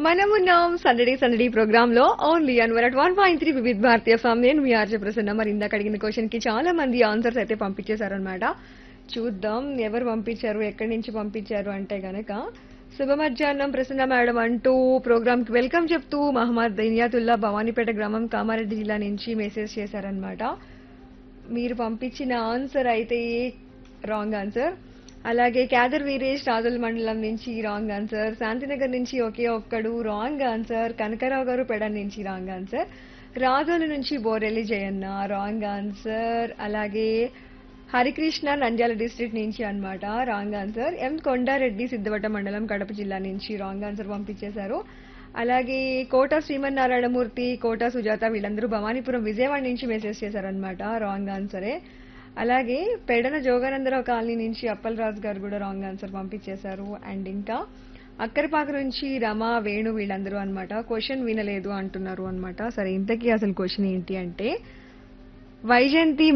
మనమున్నాం సందడి సందడి ప్రోగ్రామ్ లో only on one one point three వివిధ భారతీయ ఫామ్ నేను మీ ఆర్జే ప్రసన్న మరి ఇందాక అడిగిన క్వశ్చన్ కి చాలా మంది ఆన్సర్స్ అయితే పంపించేశారనమాట చూద్దాం ఎవరు పంపించారు ఎక్కడి నుంచి పంపించారు అంటే గనక శుభ మధ్యాహ్నం ప్రసన్న మేడం అంటూ ప్రోగ్రామ్ కి వెల్కమ్ చెప్తూ మహమ్మద్ దైనియాతుల్లా భవానీపేట గ్రామం కామారెడ్డి జిల్లా నుంచి మెసేజ్ చేశారనమాట మీరు పంపించిన ఆన్సర్ అయితే రాంగ్ ఆన్సర్ అలాగే క్యాదర్ వీరేష్ రాజుల మండలం నుంచి రాంగ్ ఆన్సర్ శాంతినగర్ నుంచి ఒకే ఒక్కడు రాంగ్ ఆన్సర్ కనకరావు గారు పెడ నుంచి రాంగ్ ఆన్సర్ రాజోలు నుంచి బోరెల్లి జయన్న రాంగ్ ఆన్సర్ అలాగే హరికృష్ణ నంద్యాల డిస్ట్రిక్ట్ నుంచి అన్నమాట wrong answer M Kondareddy Siddhavata మండలం కడప జిల్లా నుంచి రాంగ్ ఆన్సర్ పంపించేశారు అలాగే కోట శ్రీమన్నారాయణమూర్తి కోట సుజాత వీళ్ళందరూ భవానీపురం విజయవాడ నుంచి మెసేజ్ చేశారనమాట రాంగ్ ఆన్సరే అలాగే పెడన జోగానందరావు కాలనీ నుంచి అప్పలరాజు గారు కూడా రాంగ్ ఆన్సర్ పంపించేశారు అండ్ ఇంకా అక్కరపాక నుంచి రమ వేణు వీళ్ళందరూ అన్నమాట క్వశ్చన్ వినలేదు అంటున్నారు అన్నమాట సరే ఇంతకీ అసలు క్వశ్చన్ ఏంటి అంటే వైజయంతి